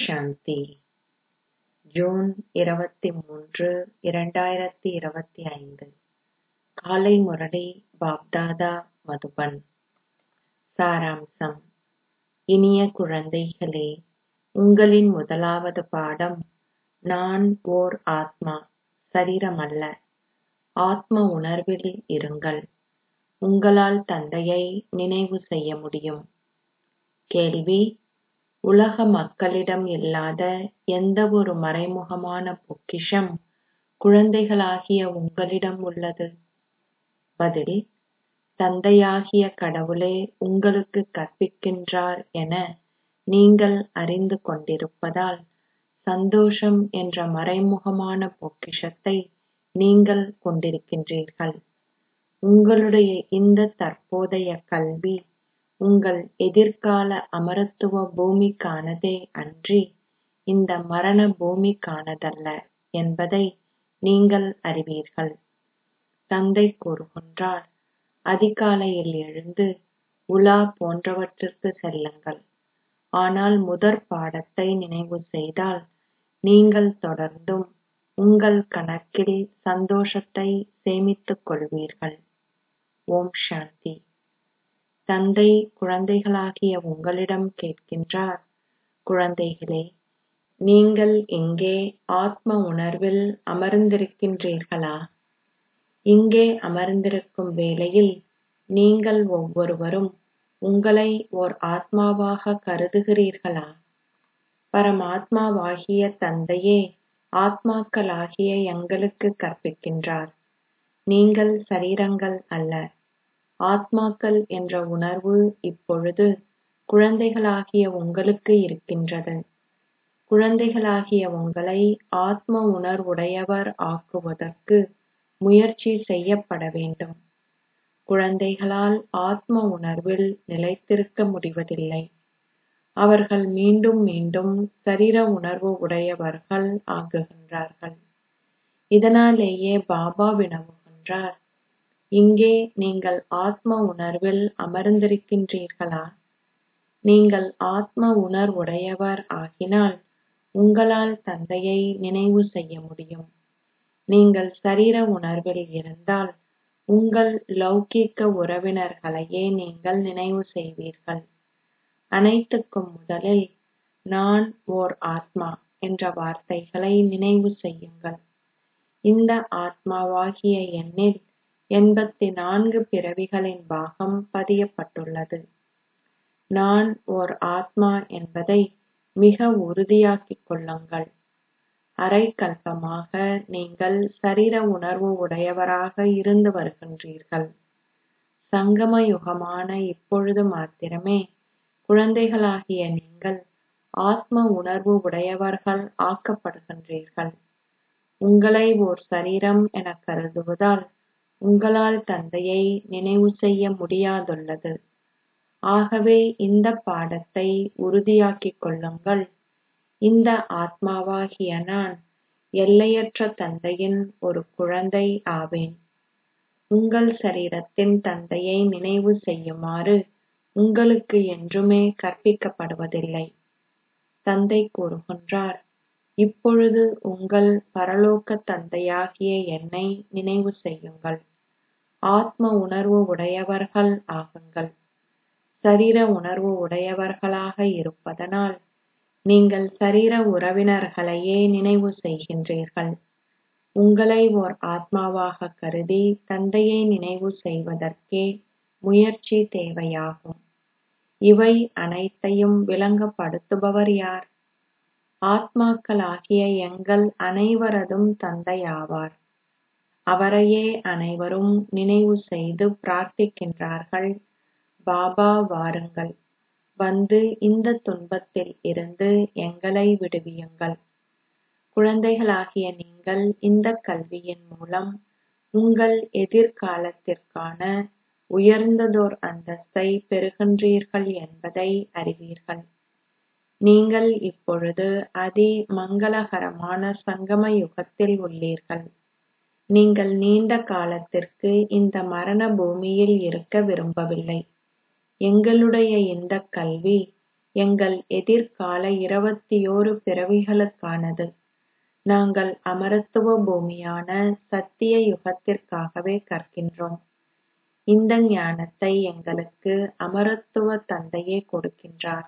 சாந்தி June இருபத்தி மூன்று இரண்டாயிரத்தி இருபத்தி ஐந்து காலை முரளி பாப்தாதா மதுபன் சாராம்சம் இனிய குழந்தைகளே உங்களின் முதலாவது பாடம் நான் ஓர் ஆத்மா சரீரமல்ல ஆத்ம உணர்வில் இருங்கள் உங்களால் தந்தையை நினைவு செய்ய முடியும் கேள்வி உலக மக்களிடம் இல்லாத எந்தவொரு மறைமுகமான பொக்கிஷம் குழந்தைகளாகிய உங்களிடம் உள்ளது பதில் தந்தையாகிய கடவுளே உங்களுக்கு கற்பிக்கின்றார் என நீங்கள் அறிந்து கொண்டிருப்பதால் சந்தோஷம் என்ற மறைமுகமான பொக்கிஷத்தை நீங்கள் கொண்டிருக்கின்றீர்கள் உங்களுடைய இந்த தற்போதைய கல்வி உங்கள் எதிர்கால அமரத்துவ பூமிக்கானதே அன்றி இந்த மரண பூமிக்கானதல்ல என்பதை நீங்கள் அறிவீர்கள் தந்தை கூறுகின்றார் அதிகாலையில் எழுந்து உலா போன்றவற்றிற்கு செல்லுங்கள் ஆனால் முதற் பாடத்தை நினைவு செய்தால் நீங்கள் தொடர்ந்தும் உங்கள் கணக்கில் சந்தோஷத்தை சேமித்துக் கொள்வீர்கள் ஓம் சாந்தி தந்தை குழந்தைகளாகிய உங்களிடம் கேட்கின்றார் குழந்தைகளே நீங்கள் இங்கே ஆத்ம உணர்வில் அமர்ந்திருக்கின்றீர்களா இங்கே அமர்ந்திருக்கும் வேளையில் நீங்கள் ஒவ்வொருவரும் உங்களை ஓர் ஆத்மாவாக கருதுகிறீர்களா பரமாத்மாவாகிய தந்தையே ஆத்மாக்களாகிய எங்களுக்கு கற்பிக்கின்றார் நீங்கள் சரீரங்கள் அல்ல ஆத்மாக்கள் என்ற உணர்வு இப்பொழுது குழந்தைகளாகிய உங்களுக்கு இருக்கின்றது குழந்தைகளாகிய உங்களை ஆத்ம உணர்வுடையவர் ஆக்குவதற்கு முயற்சி செய்யப்பட வேண்டும் குழந்தைகளால் ஆத்ம உணர்வில் நிலைத்திருக்க முடிவதில்லை அவர்கள் மீண்டும் மீண்டும் சரீர உணர்வு உடையவர்கள் ஆகுகின்றார்கள் இதனாலேயே பாபா வினவுகின்றார் இங்கே நீங்கள் ஆத்ம உணர்வில் அமர்ந்திருக்கின்றீர்களா நீங்கள் ஆத்ம உணர்வுடையவர் ஆகினால் உங்களால் தந்தையை நினைவு செய்ய முடியும் நீங்கள் சரீர உணர்வில் இருந்தால் உங்கள் லௌகீக உறவினர்களையே நீங்கள் நினைவு செய்வீர்கள் அனைத்துக்கும் முதலில் நான் ஓர் ஆத்மா என்ற வார்த்தைகளை நினைவு செய்யுங்கள் இந்த ஆத்மாவாகிய எண்ணில் எண்பத்தி நான்கு பிறவிகளின் பாகம் பதியப்பட்டுள்ளது நான் ஓர் ஆத்மா என்பதை மிக உறுதியாக்கிக் கொள்ளுங்கள் அரை கல்பமாக நீங்கள் சரீர உணர்வு உடையவராக இருந்து வருகின்றீர்கள் சங்கம யுகமான இப்பொழுது மாத்திரமே குழந்தைகளாகிய நீங்கள் ஆத்ம உணர்வு உடையவர்கள் ஆக்கப்படுகின்றீர்கள் உங்களை ஓர் சரீரம் என கருதுவதால் உங்களால் தந்தையை நினைவு செய்ய முடியாதுள்ளது ஆகவே இந்த பாடத்தை உறுதியாக்கிக் கொள்ளுங்கள் இந்த ஆத்மாவாகிய நான் எல்லையற்ற தந்தையின் ஒரு குழந்தை ஆவேன் உங்கள் சரீரத்தின் தந்தையை நினைவு செய்யுமாறு உங்களுக்கு என்றுமே கற்பிக்கப்படுவதில்லை தந்தை கூறுகின்றார் இப்பொழுது உங்கள் பரலோக தந்தையாகிய என்னை நினைவு செய்யுங்கள் ஆத்ம உணர்வு உடையவர்கள் ஆகுங்கள் சரீர உணர்வு உடையவர்களாக இருப்பதனால் நீங்கள் சரீர உறவினர்களையே நினைவு செய்கின்றீர்கள் உங்களை ஓர் ஆத்மாவாக கருதி தந்தையை நினைவு செய்வதற்கே முயற்சி தேவையாகும் இவை அனைத்தையும் விளங்கப்படுத்துபவர் யார் ஆத்மாக்களாகிய எங்கள் அனைவரதும் தந்தையாவார் அவரையே அனைவரும் நினைவு செய்து பிரார்த்திக்கின்றார்கள் பாபா வாருங்கள் வந்து இந்த துன்பத்தில் இருந்து எங்களை விடுவியுங்கள் குழந்தைகளாகிய நீங்கள் இந்த கல்வியின் மூலம் உங்கள் எதிர்காலத்திற்கான உயர்ந்ததோர் அந்தஸ்தை பெறுகின்றீர்கள் என்பதை அறிவீர்கள் நீங்கள் இப்பொழுது அதி மங்களகரமான சங்கம யுகத்தில் உள்ளீர்கள் நீங்கள் நீண்ட காலத்திற்கு இந்த மரண பூமியில் இருக்க விரும்பவில்லை எங்களுடைய இந்த கல்வி எங்கள் எதிர்கால இருபத்தியோரு பிறவிகளுக்கானது நாங்கள் அமரத்துவ பூமியான சத்திய யுகத்திற்காகவே கற்கின்றோம் இந்த ஞானத்தை எங்களுக்கு அமரத்துவ தந்தையே கொடுக்கின்றார்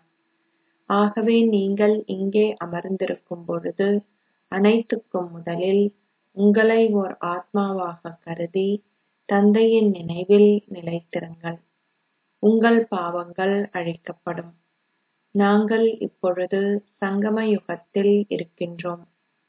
ஆகவே நீங்கள் இங்கே அமர்ந்திருக்கும் பொழுது அனைத்துக்கும் முதலில் உங்களை ஓர் ஆத்மாவாக கருதி தந்தையின் நினைவில் நிலைத்திருங்கள் உங்கள் பாவங்கள் அழிக்கப்படும் நாங்கள் இப்பொழுது சங்கம யுகத்தில் இருக்கின்றோம்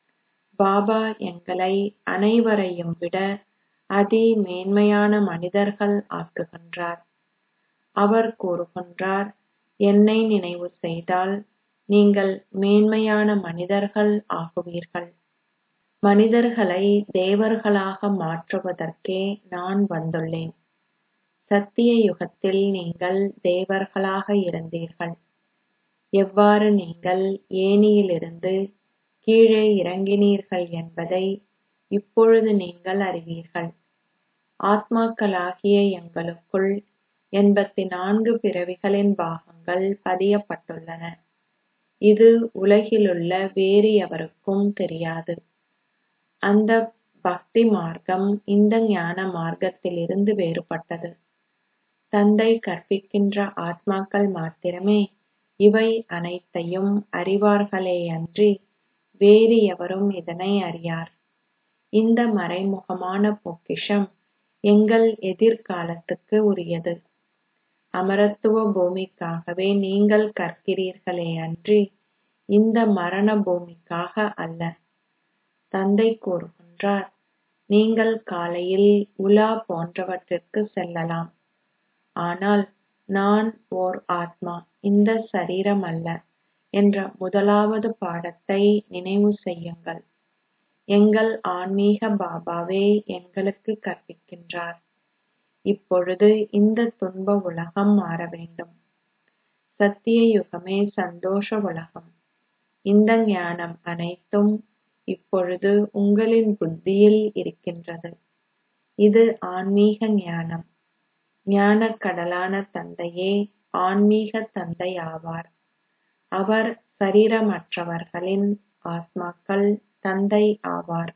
பாபா எங்களை அனைவரையும் விட அதி மேன்மையான மனிதர்கள் ஆக்குகின்றார் அவர் கூறுகின்றார் என்னை நினைவு செய்தால் நீங்கள் மேன்மையான மனிதர்கள் ஆகுவீர்கள் மனிதர்களை தேவர்களாக மாற்றுவதற்கே நான் வந்துள்ளேன் சத்திய யுகத்தில் நீங்கள் தேவர்களாக இருந்தீர்கள் எவ்வாறு நீங்கள் ஏணியிலிருந்து கீழே இறங்கினீர்கள் என்பதை இப்பொழுது நீங்கள் அறிவீர்கள் ஆத்மாக்களாகிய எங்களுக்குள் எண்பத்தி நான்கு பிறவிகளின் பாகங்கள் பதியப்பட்டுள்ளன இது உலகிலுள்ள வேறு எவருக்கும் தெரியாது அந்த பக்தி மார்க்கம் இந்த ஞான மார்க்கத்திலிருந்து வேறுபட்டது தந்தை கற்பிக்கின்ற ஆத்மாக்கள் மாத்திரமே இவை அனைத்தையும் அறிவார்களேயன்றி வேறு எவரும் இதனை அறியார் இந்த மறைமுகமான பொக்கிஷம் எங்கள் எதிர்காலத்துக்கு உரியது அமரத்துவ பூமிக்காகவே நீங்கள் கற்கிறீர்களேயன்றி இந்த மரண பூமிக்காக அல்ல தந்தை கூறுகின்றார் நீங்கள் காலையில் உலா போன்றவற்றிற்கு செல்லலாம் ஆனால் நான் ஓர் ஆத்மா இந்த சரீரம் அல்ல என்ற முதலாவது பாடத்தை நினைவு செய்யுங்கள் எங்கள் ஆன்மீக பாபாவே எங்களுக்கு கற்பிக்கின்றார் இப்பொழுது இந்த துன்ப உலகம் மாற வேண்டும் சத்திய யுகமே சந்தோஷ உலகம் இந்த ஞானம் அனைத்தும் இப்பொழுது உங்களின் புத்தியில் இருக்கின்றது இது ஆன்மீக ஞானம் ஞானக் கடலான தந்தையே ஆன்மீக தந்தை ஆவார் அவர் சரீரமற்றவர்களின் ஆத்மாக்கள் தந்தை ஆவார்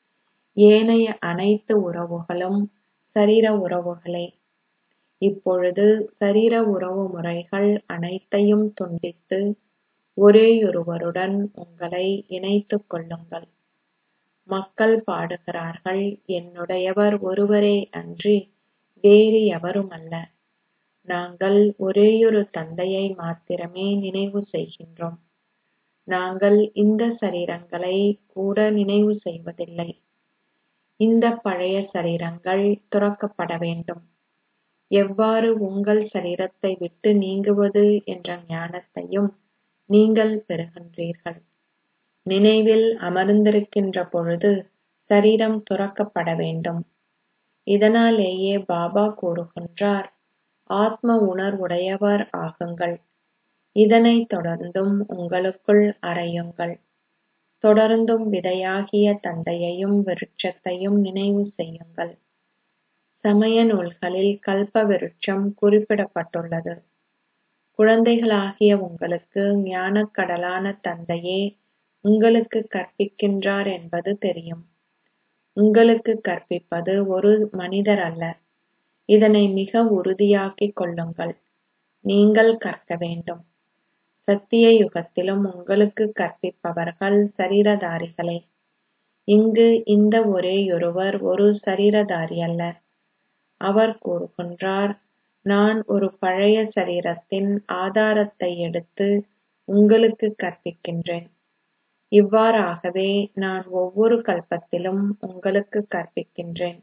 ஏனைய அனைத்து உறவுகளும் சரீர உறவுகளே இப்பொழுது சரீர உறவு முறைகள் அனைத்தையும் துண்டித்து ஒரேயொருவருடன் உங்களை இணைத்துக் கொள்ளுங்கள் மக்கள் பாடுகிறார்கள் என்னுடையவர் ஒருவரே அன்றி வேறு எவருமல்ல நாங்கள் ஒரேயொரு தந்தையை மாத்திரமே நினைவு செய்கின்றோம் நாங்கள் இந்த சரீரங்களை கூட நினைவு செய்வதில்லை இந்த பழைய சரீரங்கள் துறக்கப்பட வேண்டும் எவ்வாறு உங்கள் சரீரத்தை விட்டு நீங்குவது என்ற ஞானத்தையும் நீங்கள் பெறுகின்றீர்கள் நினைவில் அமர்ந்திருக்கின்ற பொழுது சரீரம் துறக்கப்பட வேண்டும் இதனாலேயே பாபா கூறுகின்றார் ஆத்ம உணர்வுடையவர் ஆகுங்கள் இதனைத் தொடர்ந்தும் உங்களுக்குள் அறையுங்கள் தொடர்ந்தும் விதையாகிய தந்தையையும் விருட்சத்தையும் நினைவு செய்யுங்கள் சமய நூல்களில் கல்ப விருட்சம் குறிப்பிடப்பட்டுள்ளது குழந்தைகளாகிய உங்களுக்கு ஞானக் கடலான தந்தையே உங்களுக்கு கற்பிக்கின்றார் என்பது தெரியும் உங்களுக்கு கற்பிப்பது ஒரு மனிதர் அல்ல இதனை மிக உறுதியாக்கிக் கொள்ளுங்கள் நீங்கள் கற்க வேண்டும் சத்திய யுகத்திலும் உங்களுக்கு கற்பிப்பவர்கள் சரீரதாரிகளே இங்கு இந்த ஒரேயொருவர் ஒரு சரீரதாரி அல்ல அவர் கூறுகின்றார் நான் ஒரு பழைய சரீரத்தின் ஆதாரத்தை எடுத்து உங்களுக்கு கற்பிக்கின்றேன் இவ்வாறாகவே நான் ஒவ்வொரு கல்பத்திலும் உங்களுக்கு கற்பிக்கின்றேன்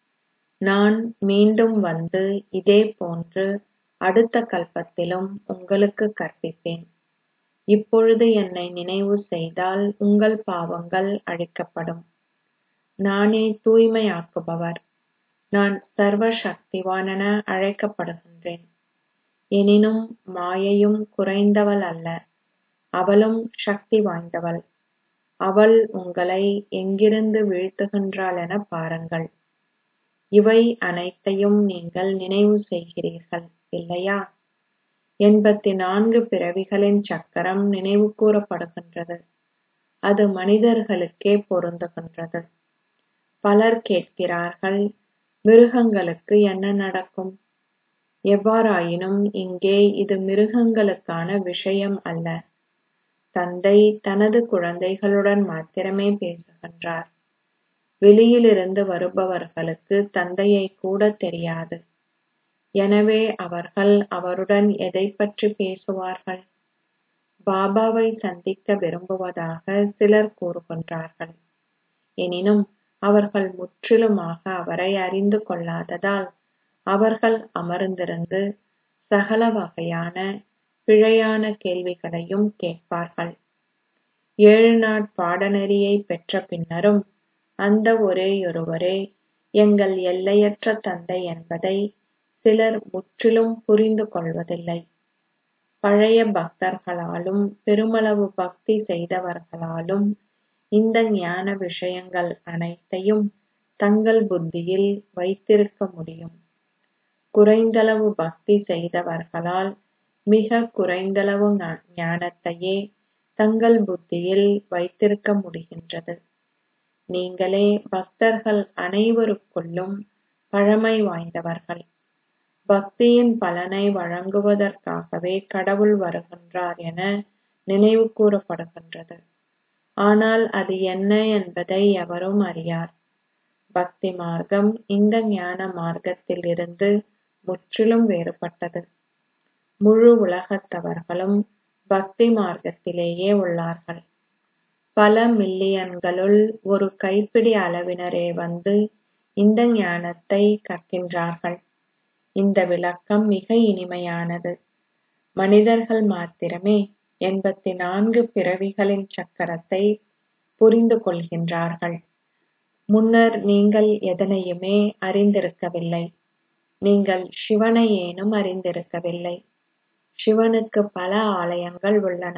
நான் மீண்டும் வந்து இதே போன்று அடுத்த கல்பத்திலும் உங்களுக்கு கற்பிப்பேன் இப்பொழுது என்னை நினைவு செய்தால் உங்கள் பாவங்கள் அழிக்கப்படும் நானே தூய்மையாக்குபவர் நான் சர்வ சக்திவானென அழைக்கப்படுகின்றேன் எனினும் மாயையும் குறைந்தவள் அல்ல அவளும் சக்தி வாய்ந்தவள் அவள் உங்களை எங்கிருந்து வீழ்த்துகின்றாள் என பாருங்கள் இவை அனைத்தையும் நீங்கள் நினைவு செய்கிறீர்கள் இல்லையா எண்பத்தி நான்கு பிறவிகளின் சக்கரம் நினைவு கூறப்படுகின்றது அது மனிதர்களுக்கே பொருந்துகின்றது பலர் கேட்கிறார்கள் மிருகங்களுக்கு என்ன நடக்கும் எவ்வாறாயினும் இங்கே இது மிருகங்களுக்கான விஷயம் அல்ல தந்தை தனது குழந்தைகளுடன் மாத்திரமே பேசுகின்றார் வெளியிலிருந்து வருபவர்களுக்கு தந்தையை கூட தெரியாது எனவே அவர்கள் அவருடன் எதைப் பற்றி பேசுவார்கள் பாபாவை சந்திக்க விரும்புவதாக சிலர் கூறுகின்றார்கள் எனினும் அவர்கள் முற்றிலுமாக அவரை அறிந்து கொள்ளாததால் அவர்கள் அமர்ந்திருந்து சகல வகையான பிழையான கேள்விகளையும் கேட்பார்கள் ஏழு நாட் பாடநெறியை பெற்ற பின்னரும் அந்த ஒரேயொருவரே எங்கள் எல்லையற்ற தந்தை என்பதை சிலர் முற்றிலும் புரிந்து கொள்வதில்லை பழைய பக்தர்களாலும் பெருமளவு பக்தி செய்தவர்களாலும் இந்த ஞான விஷயங்கள் அனைத்தையும் தங்கள் புத்தியில் வைத்திருக்க முடியும் குறைந்தளவு பக்தி செய்தவர்களால் மிக குறைந்தளவு ஞானத்தையே தங்கள் புத்தியில் வைத்திருக்க முடிகின்றது நீங்களே பக்தர்கள் அனைவருக்குள்ளும் பழமை வாய்ந்தவர்கள் பக்தியின் பலனை வழங்குவதற்காகவே கடவுள் வருகின்றார் என நினைவு கூறப்படுகின்றது ஆனால் அது என்ன என்பதை எவரும் அறியார் பக்தி மார்க்கம் இந்த ஞான மார்க்கத்தில் இருந்து முற்றிலும் வேறுபட்டது முழு உலகத்தவர்களும் பக்தி மார்க்கத்திலேயே உள்ளார்கள் பல மில்லியன்களுள் ஒரு கைப்பிடி அளவினரே வந்து இந்த ஞானத்தை கற்கின்றார்கள் இந்த விளக்கம் மிக இனிமையானது மனிதர்கள் மாத்திரமே எண்பத்தி நான்கு பிறவிகளின் சக்கரத்தை புரிந்து கொள்கின்றார்கள் முன்னர் நீங்கள் எதனையுமே அறிந்திருக்கவில்லை நீங்கள் சிவனை ஏனும் அறிந்திருக்கவில்லை சிவனுக்கு பல ஆலயங்கள் உள்ளன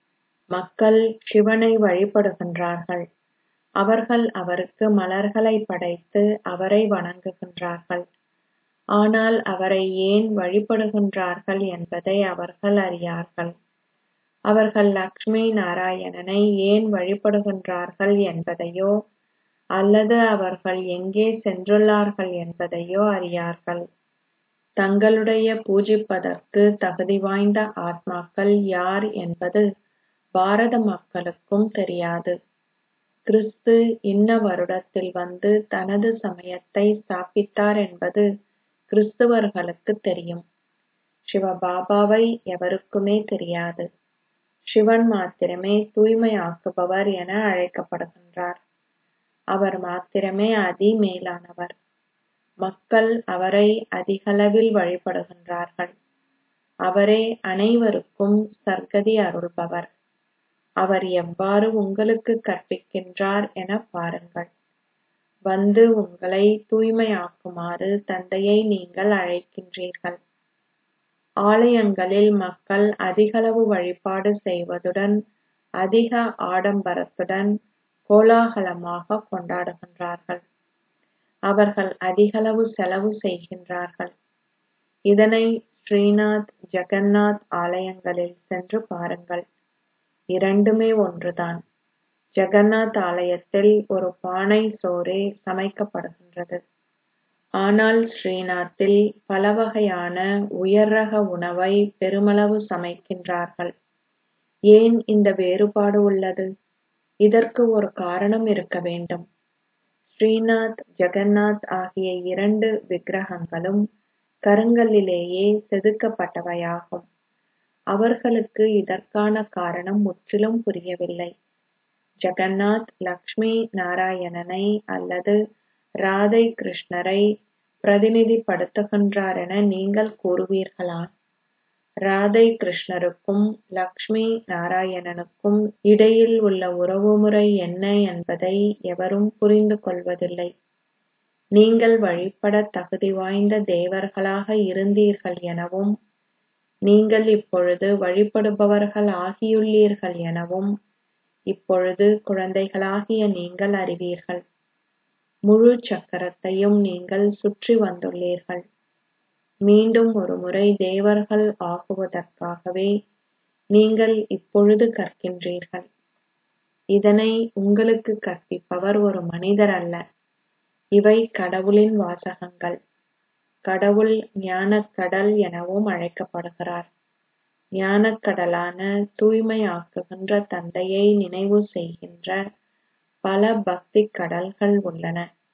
மக்கள் சிவனை வழிபடுகின்றார்கள் அவர்கள் அவருக்கு மலர்களை படைத்து அவரை வணங்குகின்றார்கள் ஆனால் அவரை ஏன் வழிபடுகின்றார்கள் என்பதை அவர்கள் அறியார்கள் அவர்கள் லக்ஷ்மி நாராயணனை ஏன் வழிபடுகின்றார்கள் என்பதையோ அல்லது அவர்கள் எங்கே சென்றுள்ளார்கள் என்பதையோ அறியார்கள் தங்களுடைய பூஜிப்பதற்கு தகுதி வாய்ந்த ஆத்மாக்கள் யார் என்பது பாரத மக்களுக்கும் தெரியாது கிறிஸ்து இன்ன வருடத்தில் வந்து தனது சமயத்தை ஸ்தாபித்தார் என்பது கிறிஸ்துவர்களுக்கு தெரியும் சிவபாபாவை எவருக்குமே தெரியாது சிவன் மாத்திரமே தூய்மையாக்குபவர் என அழைக்கப்படுகின்றார் அவர் மாத்திரமே அதி மேலானவர் மக்கள் அவரை அதிகளவில் வழிபடுகின்றார்கள் அவரே அனைவருக்கும் சர்க்கதி அருள்பவர் அவர் எவ்வாறு உங்களுக்கு கற்பிக்கின்றார் என பாருங்கள் வந்து உங்களை தூய்மையாக்குமாறு தந்தையை நீங்கள் அழைக்கின்றீர்கள் ஆலயங்களில் மக்கள் அதிகளவு வழிபாடு செய்வதுடன் அதிக ஆடம்பரத்துடன் கோலாகலமாக கொண்டாடுகின்றார்கள் அவர்கள் அதிகளவு செலவு செய்கின்றார்கள் இதனை ஸ்ரீநாத் ஜெகந்நாத் ஆலயங்களில் சென்று பாருங்கள் இரண்டுமே ஒன்றுதான் ஜெகந்நாத் ஆலயத்தில் ஒரு பானை சோறே சமைக்கப்படுகின்றது ஆனால் ஸ்ரீநாத்தில் பல வகையான உயர் ரக உணவை பெருமளவு சமைக்கின்றார்கள் ஏன் இந்த வேறுபாடு உள்ளது இதற்கு ஒரு காரணம் இருக்க வேண்டும் ஸ்ரீநாத் ஜெகந்நாத் ஆகிய இரண்டு விக்கிரகங்களும் கருங்கல்லிலேயே செதுக்கப்பட்டவையாகும் அவர்களுக்கு இதற்கான காரணம் முற்றிலும் புரியவில்லை ஜெகந்நாத் லக்ஷ்மி நாராயணனை அல்லது ராதை கிருஷ்ணரை பிரதிநிதிப்படுத்துகின்றார் என நீங்கள் கூறுவீர்களா ராதை கிருஷ்ணருக்கும் லக்ஷ்மி நாராயணனுக்கும் இடையில் உள்ள உறவுமுறை என்ன என்பதை எவரும் புரிந்து கொள்வதில்லை நீங்கள் வழிபட தகுதி வாய்ந்த தேவர்களாக இருந்தீர்கள் எனவும் நீங்கள் இப்பொழுது வழிபடுபவர்கள் ஆகியுள்ளீர்கள் எனவும் இப்பொழுது குழந்தைகளாகிய நீங்கள் அறிவீர்கள் முழு சக்கரத்தையும் நீங்கள் சுற்றி வந்துள்ளீர்கள் மீண்டும் ஒருமுறை தேவர்கள் ஆகுவதற்காகவே நீங்கள் இப்பொழுது கற்கின்றீர்கள் இதனை உங்களுக்கு கற்பிப்பவர் ஒரு மனிதர் அல்ல இவை கடவுளின் வாசகங்கள் கடவுள் ஞானக்கடல் எனவும் அழைக்கப்படுகிறார் ஞானக்கடலான தூய்மையாக்குகின்ற தந்தையை நினைவு செய்கின்ற பல பக்தி கடல்கள் உள்ளன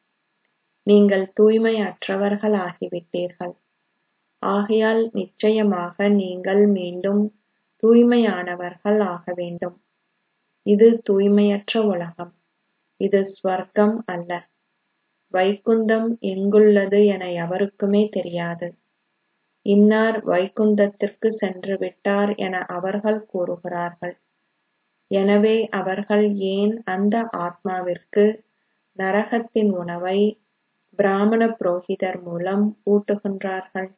நீங்கள் தூய்மையற்றவர்கள் ஆகிவிட்டீர்கள் ஆகையால் நிச்சயமாக நீங்கள் மீண்டும் தூய்மையானவர்கள் ஆக வேண்டும் இது தூய்மையற்ற உலகம் இது ஸ்வர்க்கம் அல்ல வைகுந்தம் எங்குள்ளது என எவருக்குமே தெரியாது இன்னார் வைகுந்தத்திற்கு சென்று விட்டார் என அவர்கள் கூறுகிறார்கள் எனவே அவர்கள் ஏன் அந்த ஆத்மாவிற்கு நரகத்தின் உணவை பிராமண புரோகிதர் மூலம் ஊட்டுகின்றார்கள்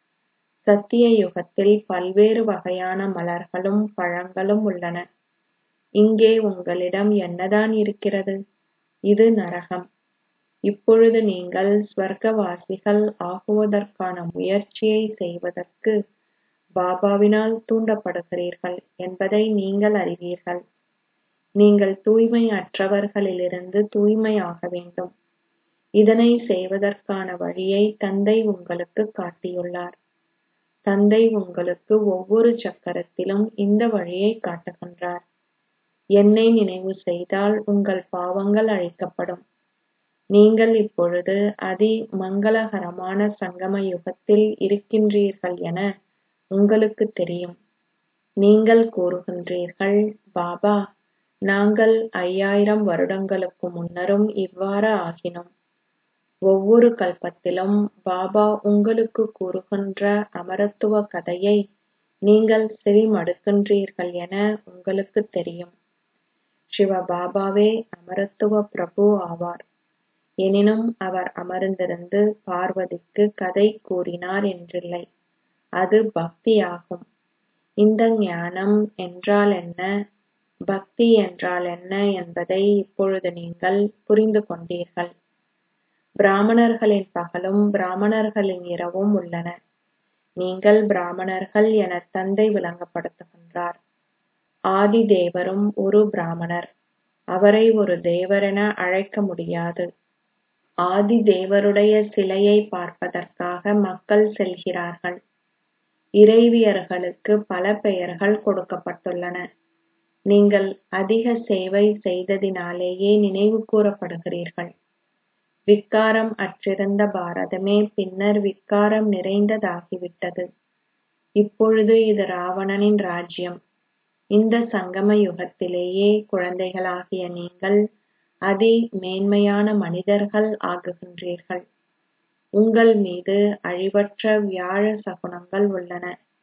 சத்திய யுகத்தில் பல்வேறு வகையான மலர்களும் பழங்களும் உள்ளன இங்கே உங்களிடம் என்னதான் இருக்கிறது இது நரகம் இப்பொழுது நீங்கள் ஸ்வர்க்கவாசிகள் ஆகுவதற்கான முயற்சியை செய்வதற்கு பாபாவினால் தூண்டப்படுகிறீர்கள் என்பதை நீங்கள் அறிவீர்கள் நீங்கள் தூய்மை அற்றவர்களிலிருந்து தூய்மையாக வேண்டும் இதனை செய்வதற்கான வழியை தந்தை உங்களுக்கு காட்டியுள்ளார் தந்தை உங்களுக்கு ஒவ்வொரு சக்கரத்திலும் இந்த வழியை காட்டுகின்றார் என்னை நினைவு செய்தால் உங்கள் பாவங்கள் அழிக்கப்படும் நீங்கள் இப்பொழுது அதி மங்களகரமான சங்கம யுகத்தில் இருக்கின்றீர்கள் என உங்களுக்கு தெரியும் நீங்கள் கூறுகின்றீர்கள் பாபா நாங்கள் ஐயாயிரம் வருடங்களுக்கு முன்னரும் இவ்வாறு ஆகினோம் ஒவ்வொரு கல்பத்திலும் பாபா உங்களுக்கு கூறுகின்ற அமரத்துவ கதையை நீங்கள் செவிமடுக்கின்றீர்கள் என உங்களுக்கு தெரியும் சிவ பாபாவே அமரத்துவ பிரபு ஆவார் எனினும் அவர் அமர்ந்திருந்து பார்வதிக்கு கதை கூறினார் என்றில்லை அது பக்தியாகும் இந்த ஞானம் என்றால் என்ன பக்தி என்றால் என்ன என்பதை இப்பொழுது நீங்கள் புரிந்து கொண்டீர்கள் பிராமணர்களின் பகலும் பிராமணர்களின் இரவும் உள்ளன நீங்கள் பிராமணர்கள் என தந்தை விளங்கப்படுத்துகின்றார் ஆதி தேவரும் ஒரு பிராமணர் அவரை ஒரு தேவரென அழைக்க முடியாது ஆதி தேவருடைய சிலையை பார்ப்பதற்காக மக்கள் செல்கிறார்கள் இறைவியர்களுக்கு பல பெயர்கள் கொடுக்கப்பட்டுள்ளன நீங்கள் அதிக சேவை செய்ததினாலேயே நினைவு கூறப்படுகிறீர்கள் விக்காரம் அற்றிருந்த பாரதமே பின்னர் விக்காரம் நிறைந்ததாகிவிட்டது இப்பொழுது இது ராவணனின் ராஜ்யம் இந்த சங்கம யுகத்திலேயே குழந்தைகளாகிய நீங்கள் அதி மேன்மையான மனிதர்கள் ஆகுகின்றீர்கள் உங்கள் மீது அழிவற்ற வியாழ சகுனங்கள் உள்ளன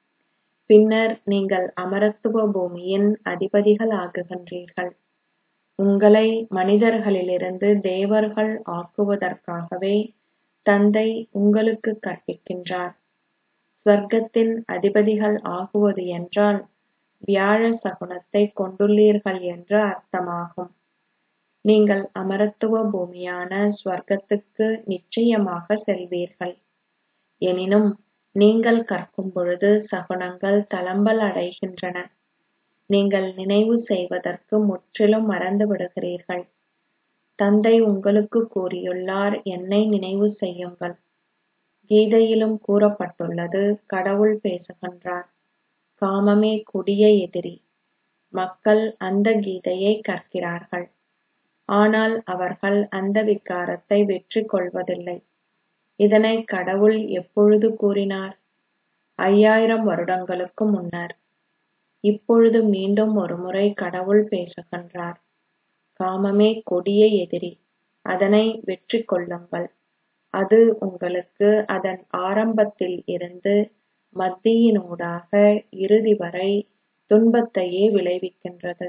பின்னர் நீங்கள் அமரத்துவ பூமியின் அதிபதிகள் ஆகுகின்றீர்கள் உங்களை மனிதர்களிலிருந்து தேவர்கள் ஆக்குவதற்காகவே தந்தை உங்களுக்கு கற்பிக்கின்றார் ஸ்வர்க்கத்தின் அதிபதிகள் ஆகுவது என்றால் வியாழ சகுனத்தை கொண்டுள்ளீர்கள் என்று அர்த்தமாகும் நீங்கள் அமரத்துவ பூமியான ஸ்வர்க்கத்துக்கு நிச்சயமாக செல்வீர்கள் எனினும் நீங்கள் கற்கும் பொழுது சகுனங்கள் தளம்பல் அடைகின்றன நீங்கள் நினைவு செய்வதற்கு முற்றிலும் மறந்து விடுகிறீர்கள் தந்தை உங்களுக்கு கூறியுள்ளார் என்னை நினைவு செய்யுங்கள் கீதையிலும் கூறப்பட்டுள்ளது கடவுள் பேசுகின்றார் காமமே கொடிய எதிரி மக்கள் அந்த கீதையை கற்கிறார்கள் ஆனால் அவர்கள் அந்த விகாரத்தை வெற்றி கொள்வதில்லை இதனை கடவுள் எப்பொழுது கூறினார் ஐயாயிரம் வருடங்களுக்கு முன்னர் இப்பொழுது மீண்டும் ஒருமுறை கடவுள் பேசுகின்றார் காமமே கொடிய எதிரி அதனை வெற்றி கொள்ளுங்கள் அது உங்களுக்கு அதன் ஆரம்பத்தில் இருந்து மத்தியினூடாக இறுதி வரை துன்பத்தையே விளைவிக்கின்றது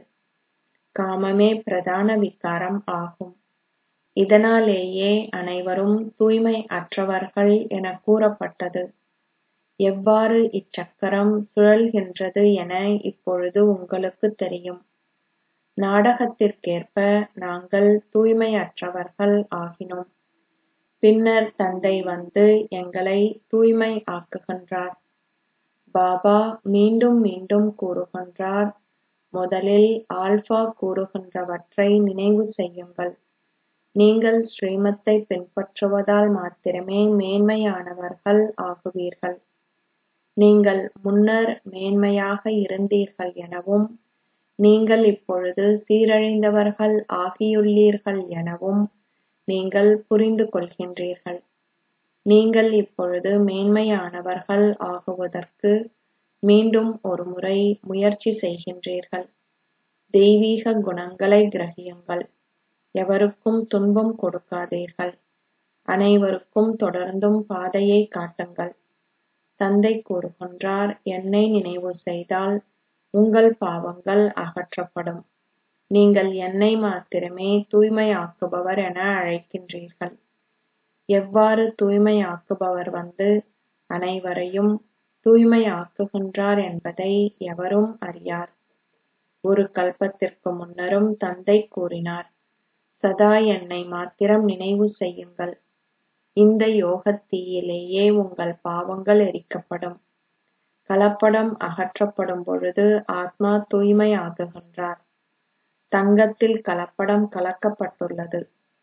காமமே பிரதான விகாரம் ஆகும் இதனாலேயே அனைவரும் தூய்மை அற்றவர்கள் என கூறப்பட்டது எவ்வாறு இச்சக்கரம் சுழல்கின்றது என இப்பொழுது உங்களுக்கு தெரியும் நாடகத்திற்கேற்ப நாங்கள் தூய்மையற்றவர்கள் ஆகினோம் பின்னர் தந்தை வந்து எங்களை தூய்மை ஆக்குகின்றார் பாபா மீண்டும் மீண்டும் கூறுகின்றார் முதலில் ஆல்பா கூறுகின்றவற்றை நினைவு செய்யுங்கள் நீங்கள் ஸ்ரீமத்தை பின்பற்றுவதால் மாத்திரமே மேன்மையானவர்கள் ஆகுவீர்கள் நீங்கள் முன்னர் மேன்மையாக இருந்தீர்கள் எனவும் நீங்கள் இப்பொழுது சீரழிந்தவர்கள் ஆகியுள்ளீர்கள் எனவும் நீங்கள் புரிந்து கொள்கின்றீர்கள் நீங்கள் இப்பொழுது மேன்மையானவர்கள் ஆகுவதற்கு மீண்டும் ஒருமுறை முயற்சி செய்கின்றீர்கள் தெய்வீக குணங்களை கிரகியுங்கள் எவருக்கும் துன்பம் கொடுக்காதீர்கள் அனைவருக்கும் தொடர்ந்தும் பாதையை காட்டுங்கள் தந்தை கூறுகின்றார் என்னை நினைவு செய்தால் உங்கள் பாவங்கள் அகற்றப்படும் நீங்கள் என்னை மாத்திரமே தூய்மையாக்குபவர் என அழைக்கின்றீர்கள் எவ்வாறு தூய்மையாக்குபவர் வந்து அனைவரையும் தூய்மையாக்குகின்றார் என்பதை எவரும் அறியார் ஒரு கல்பத்திற்கு முன்னரும் தந்தை கூறினார் சதா என்னை மாத்திரம் நினைவு செய்யுங்கள் இந்த யோகத்தீயிலேயே உங்கள் பாவங்கள் எரிக்கப்படும் கலப்படம் அகற்றப்படும் பொழுது ஆத்மா தூய்மையாகுகின்றார் தங்கத்தில் கலப்படம் கலக்கப்பட்டுள்ளது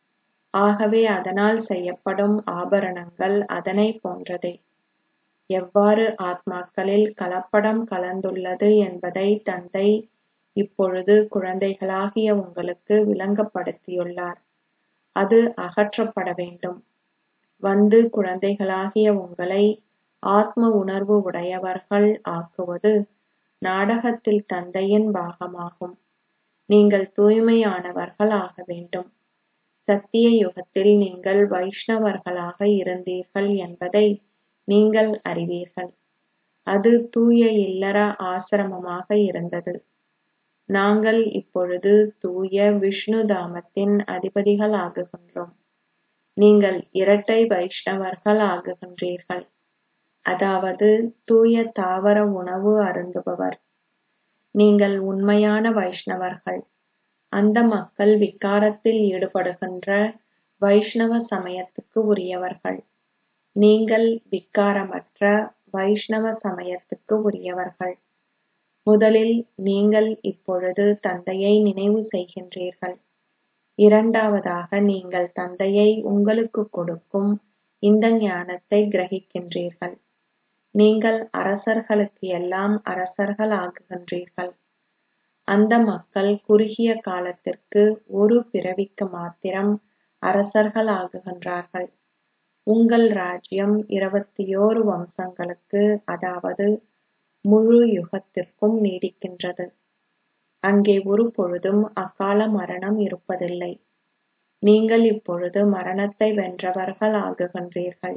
ஆகவே அதனால் செய்யப்படும் ஆபரணங்கள் அதனை போன்றதே எவ்வாறு ஆத்மாக்களில் கலப்படம் கலந்துள்ளது என்பதை தந்தை இப்பொழுது குழந்தைகளாகிய உங்களுக்கு விளங்கப்படுத்தியுள்ளார் அது அகற்றப்பட வேண்டும் வந்து குழந்தைகளாகிய உங்களை ஆத்ம உணர்வு உடையவர்கள் ஆக்குவது நாடகத்தில் தந்தையின் பாகமாகும் நீங்கள் தூய்மையானவர்கள் ஆக வேண்டும் சத்திய யுகத்தில் நீங்கள் வைஷ்ணவர்களாக இருந்தீர்கள் என்பதை நீங்கள் அறிவீர்கள் அது தூய இல்லற ஆசிரமமாக இருந்தது நாங்கள் இப்பொழுது தூய விஷ்ணு தாமத்தின் அதிபதிகள் ஆகுகின்றோம் நீங்கள் இரட்டை வைஷ்ணவர்கள் ஆகுகின்றீர்கள் அதாவது தூய தாவர உணவு அருந்துபவர் நீங்கள் உண்மையான வைஷ்ணவர்கள் அந்த மக்கள் விகாரத்தில் ஈடுபடுகின்ற வைஷ்ணவ சமயத்துக்கு உரியவர்கள் நீங்கள் விகாரமற்ற வைஷ்ணவ சமயத்துக்கு உரியவர்கள் முதலில் நீங்கள் இப்பொழுது தந்தையை நினைவு செய்கின்றீர்கள் இரண்டாவதாக நீங்கள் தந்தையை உங்களுக்கு கொடுக்கும் இந்த ஞானத்தை கிரகிக்கின்றீர்கள் நீங்கள் அரசர்களுக்கு எல்லாம் அரசர்கள் ஆகுகின்றீர்கள் அந்த மக்கள் குறுகிய காலத்திற்கு ஒரு பிறவிக்கு மாத்திரம் அரசர்கள் ஆகுகின்றார்கள் உங்கள் ராஜ்யம் இருபத்தியோரு வம்சங்களுக்கு அதாவது முழு யுகத்திற்கும் நீடிக்கின்றது அங்கே ஒரு பொழுதும் அகால மரணம் இருப்பதில்லை நீங்கள் இப்பொழுது மரணத்தை வென்றவர்கள் ஆகுகின்றீர்கள்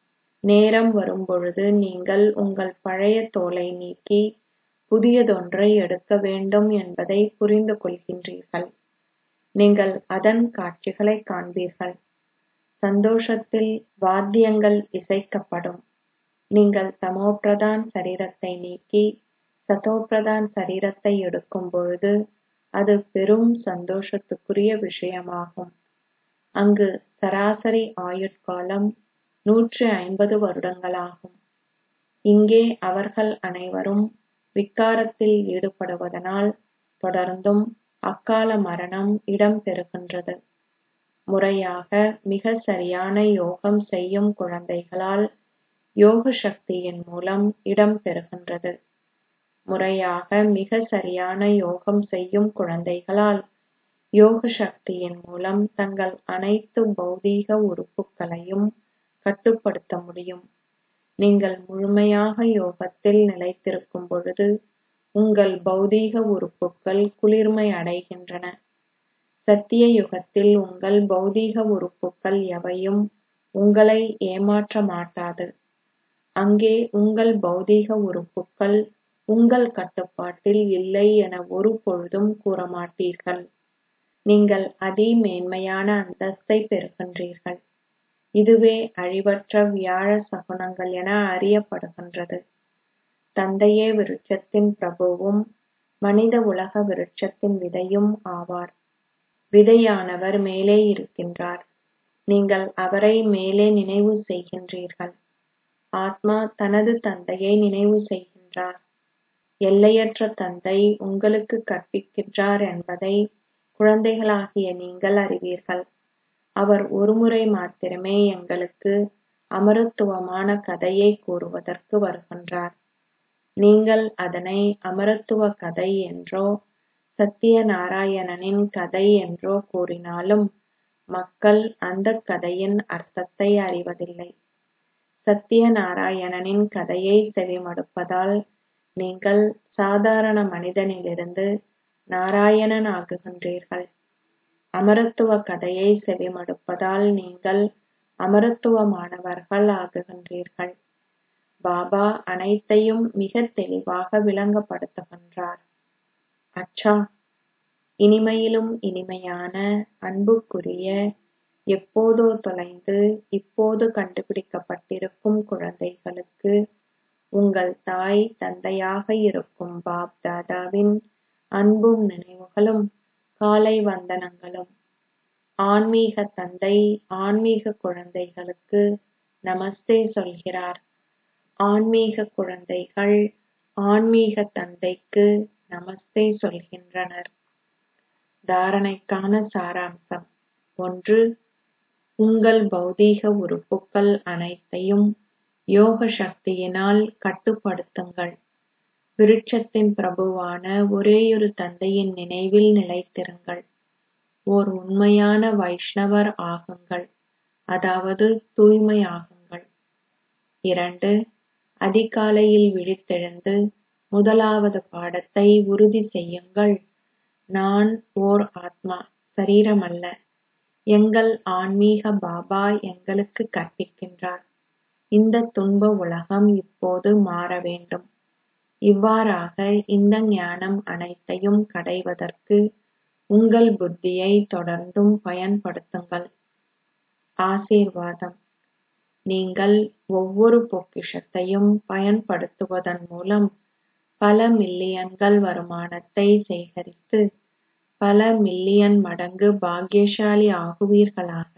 நேரம் வரும்பொழுது நீங்கள் உங்கள் பழைய தோலை நீக்கி புதியதொன்றை எடுக்க வேண்டும் என்பதை புரிந்து கொள்கின்றீர்கள் நீங்கள் அதன் காட்சிகளை காண்பீர்கள் சந்தோஷத்தில் வாத்தியங்கள் இசைக்கப்படும் நீங்கள் தமோபிரதான் சரீரத்தை நீக்கி சதோபிரதான் சரீரத்தை எடுக்கும் பொழுது அது பெரும் சந்தோஷத்துக்குரிய விஷயமாகும் அங்கு சராசரி ஆயுட்காலம் நூற்றி ஐம்பது வருடங்களாகும் இங்கே அவர்கள் அனைவரும் விக்காரத்தில் ஈடுபடுவதனால் தொடர்ந்தும் அக்கால மரணம் இடம்பெறுகின்றது முறையாக மிக சரியான யோகம் செய்யும் குழந்தைகளால் யோக சக்தியின் மூலம் இடம்பெறுகின்றது முறையாக மிக சரியான யோகம் செய்யும் குழந்தைகளால் யோக சக்தியின் மூலம் தங்கள் அனைத்து பௌதீக உறுப்புகளையும் கட்டுப்படுத்த முடியும் நீங்கள் முழுமையாக யோகத்தில் நிலைத்திருக்கும் பொழுது உங்கள் பௌதீக உறுப்புகள் குளிர்மை அடைகின்றன சத்திய யுகத்தில் உங்கள் பௌதீக உறுப்புகள் எவையும் உங்களை ஏமாற்ற மாட்டாது அங்கே உங்கள் பௌதீக உறுப்புகள் உங்கள் கட்டுப்பாட்டில் இல்லை என ஒரு பொழுதும் கூறமாட்டீர்கள் நீங்கள் அதி மேன்மையான அந்தஸ்தை பெறுகின்றீர்கள் இதுவே அழிவற்ற வியாழ சகுனங்கள் என அறியப்படுகின்றது தந்தையே விருட்சத்தின் பிரபுவும் மனித உலக விருட்சத்தின் விதையும் ஆவார் விதையானவர் மேலே இருக்கின்றார் நீங்கள் அவரை மேலே நினைவு செய்கின்றீர்கள் ஆத்மா தனது தந்தையை நினைவு செய்கின்றார் எல்லையற்ற தந்தை உங்களுக்கு கற்பிக்கின்றார் என்பதை குழந்தைகளாகிய நீங்கள் அறிவீர்கள் அவர் ஒருமுறை மாத்திரமே எங்களுக்கு அமரத்துவமான கதையை கூறுவதற்கு வருகின்றார் நீங்கள் அதனை அமரத்துவ கதை என்றோ சத்தியநாராயணனின் கதை என்றோ கூறினாலும் மக்கள் அந்த கதையின் அர்த்தத்தை அறிவதில்லை சத்தியநாராயணனின் கதையை செவிமடுப்பதால் நீங்கள் சாதாரண மனிதனிலிருந்து நாராயணன் ஆகுகின்றீர்கள் அமரத்துவ கதையை செவிமடுப்பதால் நீங்கள் அமரத்துவமானவர்கள் ஆகுகின்றீர்கள் பாபா அனைத்தையும் மிக தெளிவாக விளங்கப்படுத்துகின்றார் அச்சா இனிமையிலும் இனிமையான அன்புக்குரிய எப்போதோ தொலைந்து இப்போது கண்டுபிடிக்கப்பட்டிருக்கும் குழந்தைகளுக்கு உங்கள் தாய் தந்தையாக இருக்கும் பாப் தாதாவின் அன்பும் நினைவுகளும் காலை வந்தனங்களும் ஆன்மீக தந்தை ஆன்மீக குழந்தைகளுக்கு நமஸ்தே சொல்கிறார் ஆன்மீக குழந்தைகள் ஆன்மீக தந்தைக்கு நமஸ்தே சொல்கின்றனர் தாரணைக்கான சாராம்சம் ஒன்று உங்கள் பௌதீக உறுப்புக்கள் அனைத்தையும் யோக சக்தியினால் கட்டுப்படுத்துங்கள் விருட்சத்தின் பிரபுவான ஒரேயொரு தந்தையின் நினைவில் நிலைத்திருங்கள் ஓர் உண்மையான வைஷ்ணவர் ஆகுங்கள் அதாவது தூய்மை ஆகுங்கள் இரண்டு அதிகாலையில் விழித்தெழுந்து முதலாவது பாடத்தை உறுதி செய்யுங்கள் நான் ஓர் ஆத்மா சரீரமல்ல எங்கள் ஆன்மீக பாபா எங்களுக்கு கற்பிக்கின்றார் இந்த துன்ப உலகம் இப்போது மாற வேண்டும் இவ்வாறாக இந்த ஞானம் அனைத்தையும் கடைவதற்கு உங்கள் புத்தியை தொடர்ந்தும் பயன்படுத்துங்கள் ஆசீர்வாதம் நீங்கள் ஒவ்வொரு பொக்கிஷத்தையும் பயன்படுத்துவதன் மூலம் பல மில்லியன்கள் வருமானத்தை சேகரித்து பல மில்லியன் மடங்கு பாக்கியசாலி ஆகுவீர்களாக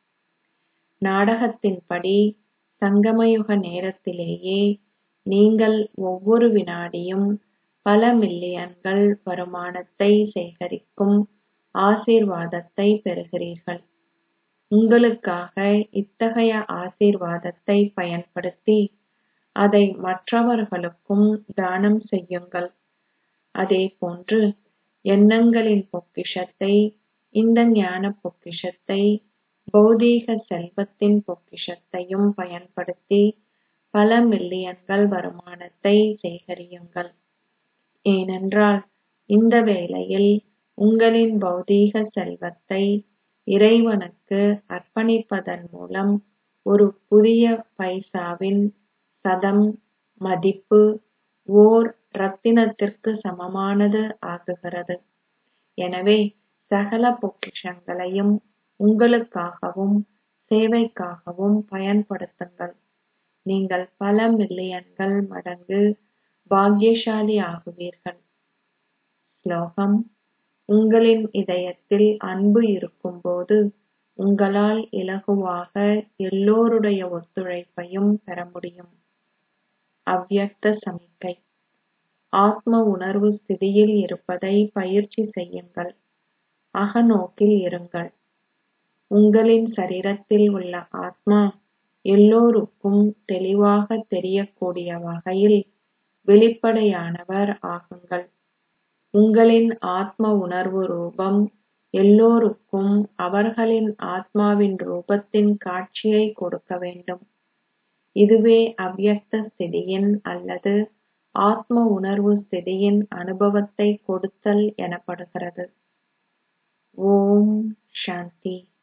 நாடகத்தின்படி சங்கமயுக நேரத்திலேயே நீங்கள் ஒவ்வொரு வினாடியும் பல மில்லியன்கள் வருமானத்தை சேகரிக்கும் ஆசீர்வாதத்தை பெறுகிறீர்கள் உங்களுக்காக இத்தகைய ஆசீர்வாதத்தை பயன்படுத்தி அதை மற்றவர்களுக்கும் தானம் செய்யுங்கள் அதேபோன்று எண்ணங்களின் பொக்கிஷத்தை இந்த ஞான பொக்கிஷத்தை பௌதீக செல்வத்தின் பொக்கிஷத்தையும் பயன்படுத்தி பல மில்லியன்கள் வருமானத்தை சேகரியுங்கள் ஏனென்றால் இந்த வேளையில் உங்களின் பௌதீக செல்வத்தை இறைவனுக்கு அர்ப்பணிப்பதன் மூலம் ஒரு புதிய பைசாவின் சதம் மதிப்பு ஓர் ரத்தினத்திற்கு சமமானது ஆகுகிறது எனவே சகல பொக்கிஷங்களையும் உங்களுக்காகவும் சேவைக்காகவும் பயன்படுத்துங்கள் நீங்கள் பல மில்லியன்கள் மடங்கு பாக்கியசாலி ஆகுவீர்கள் ஸ்லோகம் உங்களின் இதயத்தில் அன்பு இருக்கும்போது உங்களால் இலகுவாக எல்லோருடைய ஒத்துழைப்பையும் பெற முடியும் அவ்யக்த சமிக்கை ஆத்ம உணர்வு ஸ்திதியில் இருப்பதை பயிற்சி செய்யுங்கள் அகநோக்கில் இருங்கள் உங்களின் சரீரத்தில் உள்ள ஆத்மா எல்லோருக்கும் தெளிவாக தெரியக்கூடிய வகையில் வெளிப்படையானவர் ஆகுங்கள் உங்களின் ஆத்ம உணர்வு ரூபம் எல்லோருக்கும் அவர்களின் ஆத்மாவின் ரூபத்தின் காட்சியை கொடுக்க வேண்டும் இதுவே அவ்யக்த ஸ்திதியின் அல்லது ஆத்ம உணர்வு ஸ்திதியின் அனுபவத்தை கொடுத்தல் எனப்படுகிறது ஓம் சாந்தி